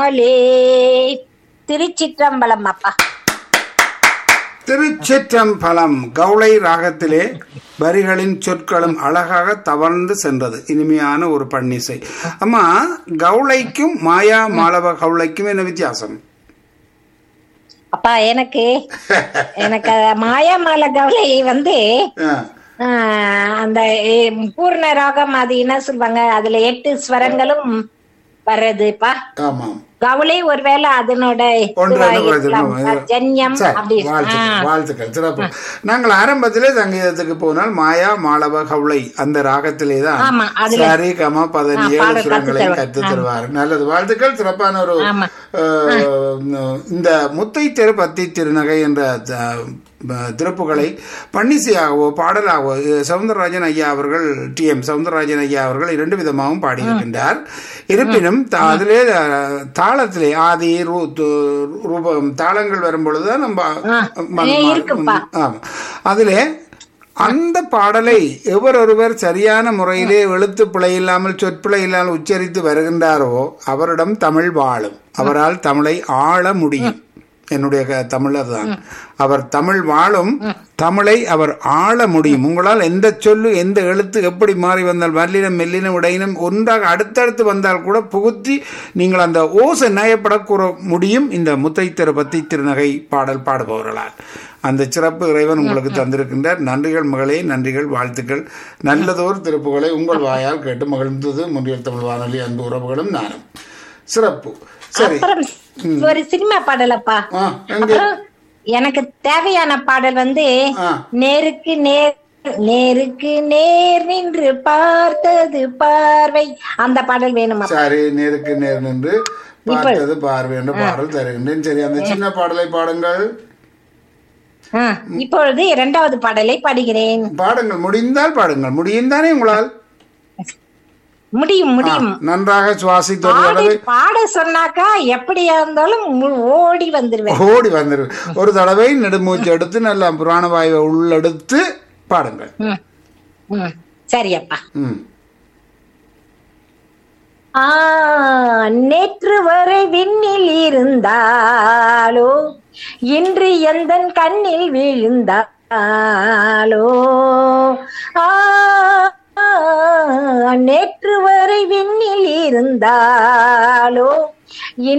பெருமாளே திருச்சிற்றம்பலம் அப்பா திருச்சிற்றம்பலம் கவுளை ராகத்திலே வரிகளின் சொற்களும் அழகாக தவழ்ந்து சென்றது இனிமையான ஒரு பன்னிசை அம்மா கவுளைக்கும் மாயா மாளவ கவுளைக்கும் என்ன வித்தியாசம் அப்பா எனக்கு எனக்கு மாயாமால கவலை வந்து ஆ, ஆஹ், அந்த எ- பூர்ண ராகம் அது என்ன சொல்லுவாங்க அதுல எட்டு ஸ்வரங்களும் வர்றதுப்பா ஆமாம் கவுளை ஒருவேளை அதனோட ஒன்று இதுவா என்ன இருக்கலாம். பிரயோஜனம்? ஜன்யம் சரி, அப்படி வாழ்த்துக்கள் ஆஹ். வாழ்த்துக்கள் சிறப்பு நாங்கள் ஆரம்பத்திலே சங்கீதத்துக்கு போனால் மாயா மாளவ கவுளை அந்த ராகத்திலே தான் ஆமா, அதுல- சரி கம பதனி ஆ, ஏழு பாடல் சுரங்களை கத்துத் கற்று தருவார் நல்லது வாழ்த்துக்கள் சிறப்பான ஒரு ஆமா. அஹ், இந்த முத்தை திரு பத்தி திருநகை என்ற த- ப- திருப்புகளை பன்னிசையாகவோ பாடலாகவோ அஹ், சவுந்தரராஜன் ஐயா அவர்கள் டி எம் சவுந்தரராஜன் ஐயா அவர்கள் இரண்டு விதமாகவும் பாடியிருக்கின்றார் இருப்பினும் த- அதிலே அஹ், தாளத்திலே ஆதி ரூ- து- ரூபம் தாளங்கள் வரும் பொழுதுதான் நம்ம ம- ஏ, ம- இருக்குப்பா. ஆமா அதிலே அந்த பாடலை எவரொருவர் சரியான முறையிலே எழுத்து பிழை இல்லாமல் சொற்பிழை இல்லாமல் உச்சரித்து வருகின்றாரோ அவரிடம் தமிழ் வாழும் அவரால் தமிழை ஆள முடியும் என்னுடைய க- தமிழ் அதுதான் அவர் தமிழ் வாழும் தமிழை அவர் ஆள முடியும் உங்களால் எந்த சொல்லு எந்த எழுத்து எப்படி மாறி வந்தால் வல்லினம் மெல்லினம் இடையினம் ஒன்றாக அடுத்தடுத்து வந்தால் கூட புகுத்தி நீங்கள் அந்த ஓசை நயப்பட கூற முடியும் இந்த முத்தை திருப்பத்தி திருநகை பாடல் பாடுபவர்களால் அந்த சிறப்பு இறைவன் உங்களுக்கு தந்திருக்கின்றார் நன்றிகள் மகளே நன்றிகள் வாழ்த்துக்கள் நல்லதோர் திருப்புகளை உங்கள் வாயால் கேட்டு மகிழ்ந்தது முன்னியல் தமிழ் வானொலி அன்பு உறவுகளும் நானும் சிறப்பு சரி அப்புறம் ஒரு சினிமா பாடலப்பா ஆ எங்க அப்புறம் எனக்கு தேவையான பாடல் வந்து ஆ. நேருக்கு நேர் நேருக்கு நேர் நின்று பார்த்தது பார்வை அந்த பாடல் வேணுமா சரி நேருக்கு நேர் நின்று பார்த்தது பார்வை என்ற பாடல் தருகின்றேன் சரி அந்த சின்ன பாடலை பாடுங்கள் ஆ, இப்பொழுது இரண்டாவது பாடலை பாடுகிறேன் பாடுங்கள் முடிந்தால் பாடுங்கள் முடியும் தானே உங்களால் முடியும் முடியும் நன்றாக சுவாசித்து ஒரு பாடி தடவை பாட சொன்னாக்கா எப்படியா இருந்தாலும் மு- ஓடி வந்துருவேன் ஓடி வந்துரு ஒரு தடவை நெடுமூச்சு எடுத்து நல்லா புராணவாயுவை உள்ளெடுத்து பாடுங்கள் ம், ம். சரி அப்பா ம் ஆ நேற்று வரை விண்ணில் இருந்தாலோ இன்று எந்தன் கண்ணில் விழுந்தாலோ ஆ நேற்று வரை விண்ணில் இருந்தாலோ